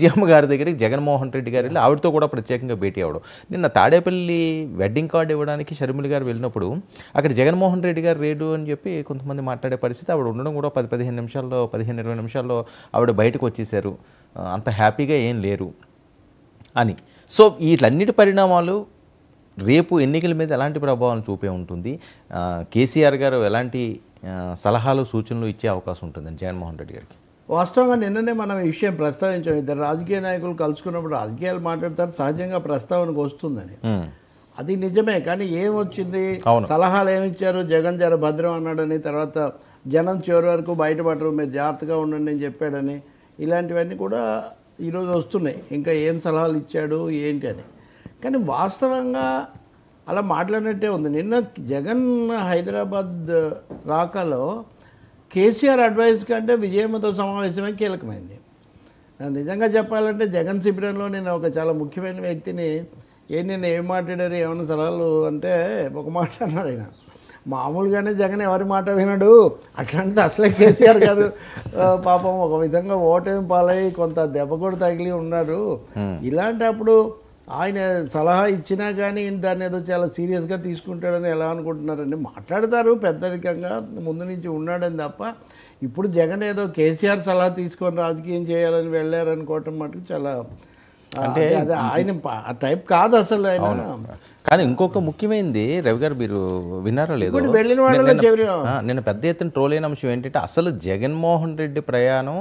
విజయమ్మ గారి దగ్గరికి జగన్మోహన్ రెడ్డి గారు వెళ్ళి ఆవిడతో కూడా ప్రత్యేకంగా భేటీ అవ్వడం నిన్న తాడేపల్లి వెడ్డింగ్ కార్డు ఇవ్వడానికి షర్మిల గారు వెళ్ళినప్పుడు అక్కడ జగన్మోహన్ రెడ్డి గారు రేడు అని చెప్పి కొంతమంది మాట్లాడే పరిస్థితి ఆవిడ ఉండడం కూడా పది పదిహేను నిమిషాల్లో పదిహేను ఇరవై నిమిషాల్లో ఆవిడ బయటకు వచ్చేసారు ఆ, అంత హ్యాపీగా ఏం లేరు అని సో వీటన్నిటి పరిణామాలు రేపు ఎన్నికల మీద ఎలాంటి ప్రభావం చూపే ఉంటుంది ఆ, కేసీఆర్ గారు ఎలాంటి ఆ, సలహాలు సూచనలు ఇచ్చే అవకాశం ఉంటుందని జగన్మోహన్ రెడ్డి గారికి వాస్తవంగా నిన్ననే మనం ఈ విషయం ప్రస్తావించాం ఇద్దరు రాజకీయ నాయకులు కలుసుకున్నప్పుడు రాజకీయాలు మాట్లాడతారు సహజంగా ప్రస్తావనకు వస్తుందని ఉమ్, అది నిజమే కానీ ఏం వచ్చింది అవును. సలహాలు ఏమి ఇచ్చారు జగన్ జర భద్రం అన్నాడని తర్వాత జనం చివరి వరకు బయటపడరు మీరు జాగ్రత్తగా ఉండండి అని చెప్పాడని ఇలాంటివన్నీ కూడా ఈరోజు వస్తున్నాయి ఇంకా ఏం సలహాలు ఇచ్చాడు ఏంటి అని కానీ వాస్తవంగా అలా మాట్లాడినట్టే ఉంది నిన్న జగన్ హైదరాబాద్ రాకలో కేసీఆర్ అడ్వైస్ కంటే విజయమ్మతో సమావేశమే కీలకమైంది నిజంగా చెప్పాలంటే జగన్ శిబిరంలో నేను ఒక చాలా ముఖ్యమైన వ్యక్తిని ఏ నేను ఏం మాట్లాడారు ఏమైనా సలహాలు అంటే ఒక మాట అన్నాడు ఆయన మామూలుగానే జగన్ ఎవరి మాట వినడు అట్లాంటిది అసలే కేసీఆర్ గారు ఆ, పాపం ఒక విధంగా ఓటమి పాలై కొంత దెబ్బ కూడా తగిలి ఉన్నాడు ఇలాంటప్పుడు ఆయన సలహా ఇచ్చినా కానీ దాన్ని ఏదో చాలా సీరియస్గా తీసుకుంటాడని ఎలా అనుకుంటున్నారండి మాట్లాడతారు పెద్దరికంగా ముందు నుంచి ఉన్నాడని తప్ప ఇప్పుడు జగన్ ఏదో కేసీఆర్ సలహా తీసుకొని రాజకీయం చేయాలని వెళ్ళారనుకోవటం మటుకు చాలా అంటే అదే ఆయన ప- ఆ టైప్ కాదు అసలు ఆయన కానీ ఇంకొక ముఖ్యమైనది రవి గారు మీరు విన్నారో లేదో ఇప్పుడు వెళ్ళిన వాళ్ళలో నిన్న- చివరి ఆ, నిన్న పెద్ద ఎత్తున ట్రోల్ అయిన అంశం ఏంటంటే అసలు జగన్మోహన్ రెడ్డి ప్రయాణం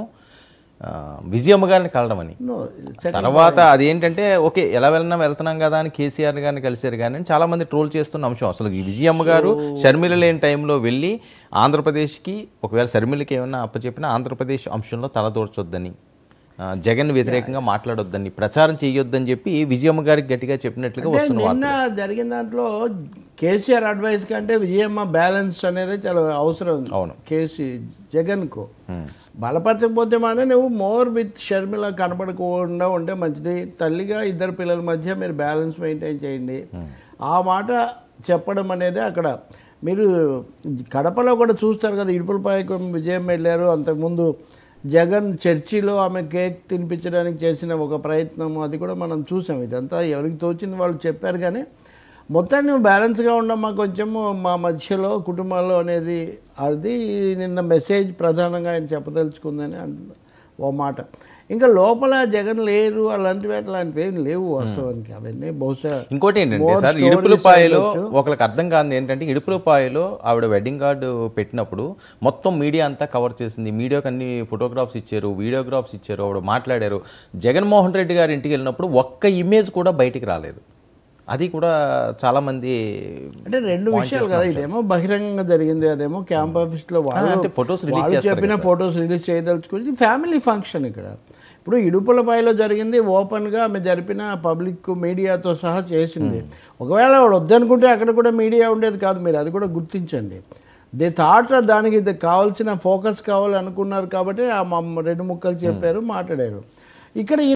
ఆ, విజయమ్మ గారిని కలడమని No, second తర్వాత అదేంటంటే ఓకే ఎలా వెళ్ళినా వెళ్తున్నాం కదా అని కేసీఆర్ గారిని కలిశారు కానీ అని చాలా మంది ట్రోల్ చేస్తున్న అంశం అసలు ఈ విజయమ్మ గారు షర్మిల లేని టైంలో వెళ్ళి ఆంధ్రప్రదేశ్కి ఒకవేళ షర్మిలకి ఏమైనా అప్పచెప్పినా ఆంధ్రప్రదేశ్ అంశంలో తలదూర్చొద్దని ఆ, జగన్ వ్యతిరేకంగా మాట్లాడొద్దని ప్రచారం చేయొద్దని చెప్పి విజయమ్మ గారికి గట్టిగా చెప్పినట్లుగా అంటే వస్తున్న వార్త నిన్న జరిగిన దాంట్లో కేసీఆర్ అడ్వైస్ కంటే విజయమ్మ బ్యాలెన్స్ అనేది చాలా అవసరం అవును. కేసీ జగన్కు బలపరచకపోతే మానే నువ్వు మోర్ విత్ షర్మిల కనపడకుండా ఉంటే మంచిది తల్లిగా ఇద్దరు పిల్లల మధ్య మీరు బ్యాలెన్స్ మెయింటైన్ చేయండి ఆ మాట చెప్పడం అనేది అక్కడ మీరు కడపలో కూడా చూస్తారు కదా ఇడుపులపాయకు విజయం వెళ్ళారు అంతకుముందు జగన్ చర్చిలో ఆమె కేక్ తినిపించడానికి చేసిన ఒక ప్రయత్నం అది కూడా మనం చూసాం ఇదంతా ఎవరికి తోచింది వాళ్ళు చెప్పారు కానీ మొత్తాన్ని నువ్వు బ్యాలెన్స్గా ఉండమ్మా కొంచెము మా మధ్యలో కుటుంబాల్లో అనేది అది నిన్న మెసేజ్ ప్రధానంగా ఆయన చెప్పదలుచుకుందని అంటున్నా ఓ మాట ఇంకా లోపల జగన్ లేరు అలాంటివి అట్లాంటివి ఏం లేవు వాస్తవానికి అవన్నీ బహుశా ఇంకోటి ఏంటంటే More సార్ stories ఇడుపులపాయలో అయ్యొచ్చు. ఒకరికి అర్థం కాదు ఏంటంటే ఇడుపులపాయలో ఆవిడ వెడ్డింగ్ కార్డు పెట్టినప్పుడు మొత్తం మీడియా అంతా కవర్ చేసింది మీడియాకి అన్ని ఫోటోగ్రాఫ్స్ ఇచ్చారు వీడియోగ్రాఫ్స్ ఇచ్చారు ఆవిడ మాట్లాడారు జగన్మోహన్ రెడ్డి గారి ఇంటికి వెళ్ళినప్పుడు ఒక్క ఇమేజ్ కూడా బయటికి రాలేదు అది కూడా చాలా మంది అంటే రెండు విషయాలు కదా ఇదేమో బహిరంగంగా జరిగింది అదేమో క్యాంప్ ఆఫీస్ లో వాళ్ళు అంటే photos release వాళ్ళు చేస్తారు చెప్పిన ఫొటోస్ రిలీజ్ చేయదలుచుకుని ఫ్యామిలీ ఫంక్షన్ ఇక్కడ ఇప్పుడు ఇడుపులపాయలో జరిగింది ఓపెన్ గా ఆమె జరిపిన పబ్లిక్ మీడియాతో సహా చేసింది ఒకవేళ వాడు వద్దనుకుంటే అక్కడ కూడా మీడియా ఉండేది కాదు మీరు అది కూడా గుర్తించండి దే థాట్ దానికి ఇది కావాల్సిన ఫోకస్ కావాలనుకున్నారు కాబట్టి ఆ మా రెండు ముక్కలు చెప్పారు మాట్లాడారు ఇక్కడ ఈ